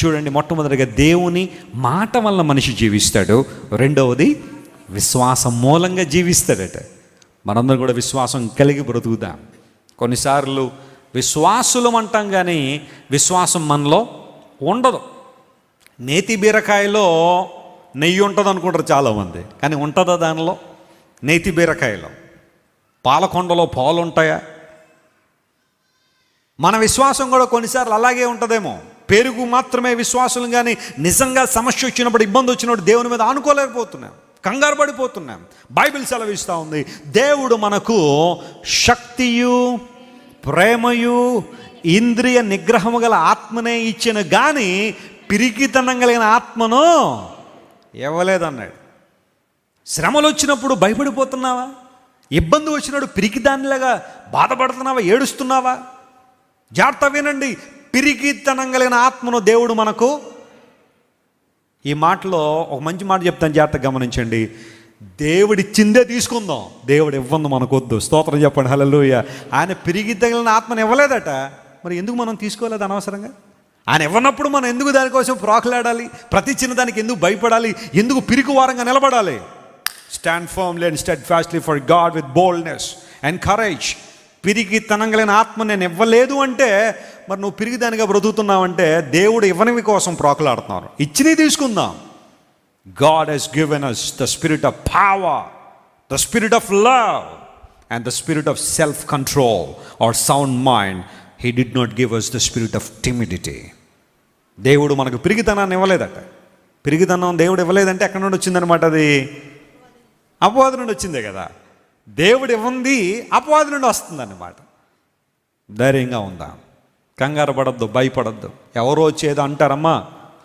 చూడండి మొట్టమొదటిగా దేవుని మాట వల్ల మనిషి జీవిస్తాడు రెండవది విశ్వాసం మూలంగా జీవిస్తాడట మనందరం కూడా విశ్వాసం కలిగి బ్రతుకుదాం కొన్నిసార్లు విశ్వాసులం అంటాం కానీ విశ్వాసం మనలో ఉండదు నేతి బీరకాయలో నెయ్యి ఉంటుంది అనుకుంటారు చాలామంది కానీ ఉంటుందా దానిలో నేతి బీరకాయలో పాలకొండలో పాలు ఉంటాయా మన విశ్వాసం కూడా కొన్నిసార్లు అలాగే ఉంటుందేమో పెరుగు మాత్రమే విశ్వాసం కానీ నిజంగా సమస్య వచ్చినప్పుడు ఇబ్బంది వచ్చినప్పుడు దేవుని మీద ఆనుకోలేకపోతున్నాం కంగారు పడిపోతున్నాం బైబిల్ సెలవిస్తూ ఉంది దేవుడు మనకు శక్తియు ప్రేమయు ఇంద్రియ నిగ్రహము గల ఆత్మనే ఇచ్చిన కానీ పిరికితనం కలిగిన ఆత్మను ఇవ్వలేదన్నాడు శ్రమలు వచ్చినప్పుడు భయపడిపోతున్నావా ఇబ్బంది వచ్చినప్పుడు పిరికిదానిలాగా బాధపడుతున్నావా ఏడుస్తున్నావా జాగ్రత్త వినండి పిరికితనం కలిగిన ఆత్మను దేవుడు మనకు ఈ మాటలో ఒక మంచి మాట చెప్తాను జాగ్రత్త గమనించండి దేవుడిచ్చిందే తీసుకుందాం దేవుడు ఇవ్వంది మనకొద్దు స్తోత్రం చెప్పండి హల్లెలూయా ఆయన పిరిగి తగిలిన ఆత్మను ఇవ్వలేదట మరి ఎందుకు మనం తీసుకోలేదు అనవసరంగా ఆయన ఇవ్వనప్పుడు మనం ఎందుకు దానికోసం ప్రాకులాడాలి ప్రతి చిన్నదానికి ఎందుకు భయపడాలి ఎందుకు పిరికి వారంగా నిలబడాలి stand firmly and steadfastly for God with boldness and courage పిరికి తనంగలిగిన ఆత్మ నేను ఇవ్వలేదు అంటే మరి నువ్వు పిరిగిదానిగా బ్రతుకుతున్నావంటే దేవుడు ఇవ్వనివి కోసం ప్రాకులాడుతున్నారు ఇచ్చినవి తీసుకుందాం God has given us the spirit of power, the spirit of love, and the spirit of self control or sound mind. He did not give us the spirit of timidity. దేవుడు మనకు పిరిగితనాన్ని ఇవ్వలేదట పిరిగితనం దేవుడు ఇవ్వలేదంటే ఎక్కడి నుండి వచ్చిందనమాట అది అపవాది నుండి వచ్చిందే కదా దేవుడు ఇవ్వంది అపవాది నుండి వస్తుందన్నమాట ధైర్యంగా ఉందా కంగారు పడద్దు భయపడద్దు ఎవరో వచ్చేదో అంటారమ్మా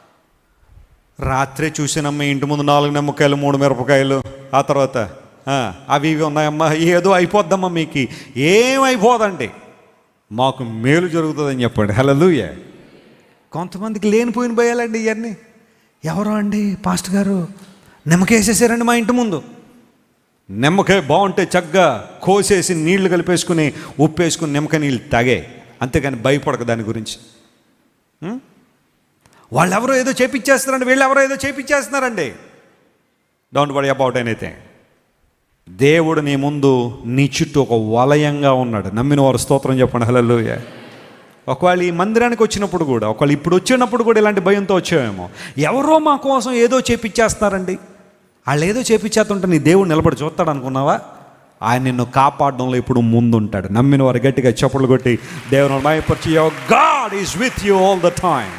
రాత్రే చూసినమ్మ ఇంటి ముందు నాలుగు నిమ్మకాయలు మూడు మిరపకాయలు ఆ తర్వాత ఆ, అవి ఇవి ఉన్నాయమ్మా ఏదో అయిపోద్దమ్మా మీకు ఏమైపోదండి మాకు మేలు జరుగుతుందని చెప్పండి హలోయ కొంతమందికి లేనిపోయిన భయాలండి ఇవన్నీ ఎవరో అండి పాస్టర్ గారు నిమ్మకాయ వేసేసారండి మా ఇంటి ముందు నిమ్మకాయ బాగుంటే చక్కగా కోసేసి నీళ్లు కలిపేసుకుని ఉప్పు వేసుకుని నిమ్మకాయ నీళ్ళు తాగే అంతేగాని భయపడక దాని గురించి ఉం? వాళ్ళు ఎవరో ఏదో చేపించేస్తున్నారండి వీళ్ళు ఎవరో ఏదో చేపించేస్తున్నారండి డోంట్ వరీ అబౌట్ ఎనీథింగ్ దేవుడు నీ ముందు నీ చుట్టూ ఒక వలయంగా ఉన్నాడు నమ్మిన వారు స్తోత్రం చెప్పండి హల్లెలూయా ఒకవేళ ఈ మందిరానికి వచ్చినప్పుడు కూడా ఒకవేళ ఇప్పుడు వచ్చినప్పుడు కూడా ఇలాంటి భయంతో వచ్చామేమో ఎవరో మా కోసం ఏదో చేపించేస్తున్నారండి వాళ్ళు ఏదో చేపించేస్తుంటే నీ దేవుడు నిలబడి చూస్తాడు అనుకున్నావా ఆయన నిన్ను కాపాడడంలో ఇప్పుడు ముందుంటాడు నమ్మిన వారు గట్టిగా చప్పట్లు కొట్టి దేవుని భయపరిచి God is with you all the time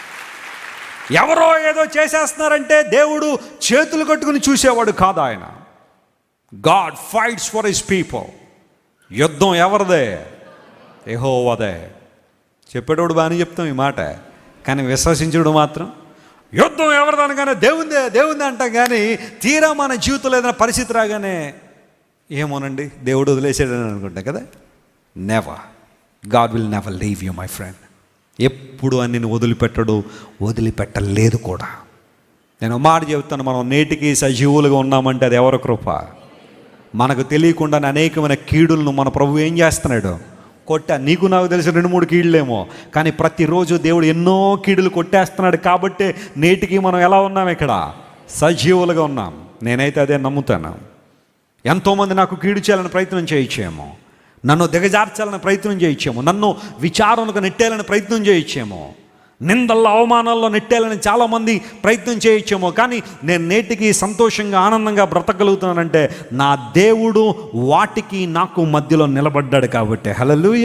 ఎవరో ఏదో చేసేస్తున్నారంటే దేవుడు చేతులు కట్టుకుని చూసేవాడు కాదు ఆయన God fights for his people యుద్ధం ఎవరిదే ఎహోవదే చెప్పేటోడు బాగానే చెప్తాం ఈ మాట కానీ విశ్వసించుడు మాత్రం యుద్ధం ఎవరిదనగానే దేవుందే దేవుందే అంటాం కానీ తీరా మన జీవితంలో ఏదైనా పరిస్థితి రాగానే ఏమోనండి దేవుడు వదిలేసాడని అనుకుంటాం కదా never God will never leave you my friend ఎప్పుడు అని నేను వదిలిపెట్టడు వదిలిపెట్టలేదు కూడా నేను ఒక మాట చెబుతాను మనం నేటికి సజీవులుగా ఉన్నామంటే అది ఎవరి కృప మనకు తెలియకుండానే అనేకమైన కీడులను మన ప్రభు ఏం చేస్తున్నాడు కొట్టా నీకు నాకు తెలిసి రెండు మూడు కీడులేమో కానీ ప్రతిరోజు దేవుడు ఎన్నో కీడులు కొట్టేస్తున్నాడు కాబట్టి నేటికి మనం ఎలా ఉన్నాం ఇక్కడ సజీవులుగా ఉన్నాం నేనైతే అదే నమ్ముతాను ఎంతోమంది నాకు కీడు చేయాలని ప్రయత్నం చేయొచ్చేమో నన్ను దిగజార్చాలని ప్రయత్నం చేయొచ్చేమో నన్ను విచారణకు నెట్టేయాలని ప్రయత్నం చేయొచ్చేమో నిందల్లో అవమానాల్లో నెట్టేయాలని చాలామంది ప్రయత్నం చేయొచ్చేమో కానీ నేను నేటికి సంతోషంగా ఆనందంగా బ్రతకగలుగుతున్నానంటే నా దేవుడు వాటికి నాకు మధ్యలో నిలబడ్డాడు కాబట్టి hallelujah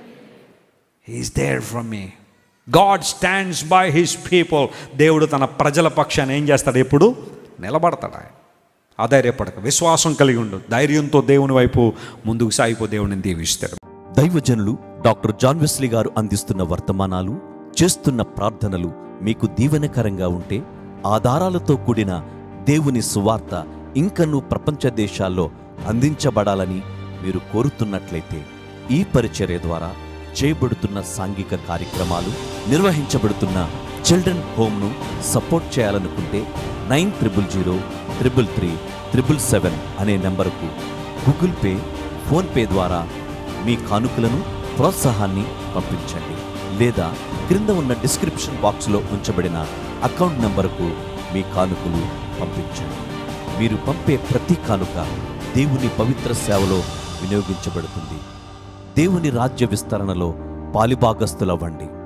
he's there from me God stands by his people దేవుడు తన ప్రజల పక్షాన్ని ఏం చేస్తాడు ఎప్పుడు నిలబడతాడు ఆయన అధైర్యపడక విశ్వాసం కలిగి ఉండు ధైర్యంతో దేవుని వైపు ముందుకు సాగిపో దేవుడిని దీవిస్తాడు దైవజనులు డాక్టర్ జాన్ వెస్లీ గారు అందిస్తున్న వర్తమానాలు చేస్తున్న ప్రార్థనలు మీకు దీవెనకరంగా ఉంటే ఆధారాలతో కూడిన దేవుని సువార్త ఇంకనూ ప్రపంచ దేశాల్లో అందించబడాలని మీరు కోరుతున్నట్లయితే ఈ పరిచర్య ద్వారా చేయబడుతున్న సాంఘిక కార్యక్రమాలు నిర్వహించబడుతున్న చిల్డ్రన్ హోమ్ను సపోర్ట్ చేయాలనుకుంటే nine triple zero triple three triple seven అనే నెంబరుకు గూగుల్ పే ఫోన్పే ద్వారా మీ కానుకలను ప్రోత్సాహాన్ని పంపించండి లేదా క్రింద ఉన్న డిస్క్రిప్షన్ బాక్స్లో ఉంచబడిన అకౌంట్ నంబరుకు మీ కానుకలు పంపించండి మీరు పంపే ప్రతి కానుక దేవుని పవిత్ర సేవలో వినియోగించబడుతుంది దేవుని రాజ్య విస్తరణలో పాలిభాగస్తులవ్వండి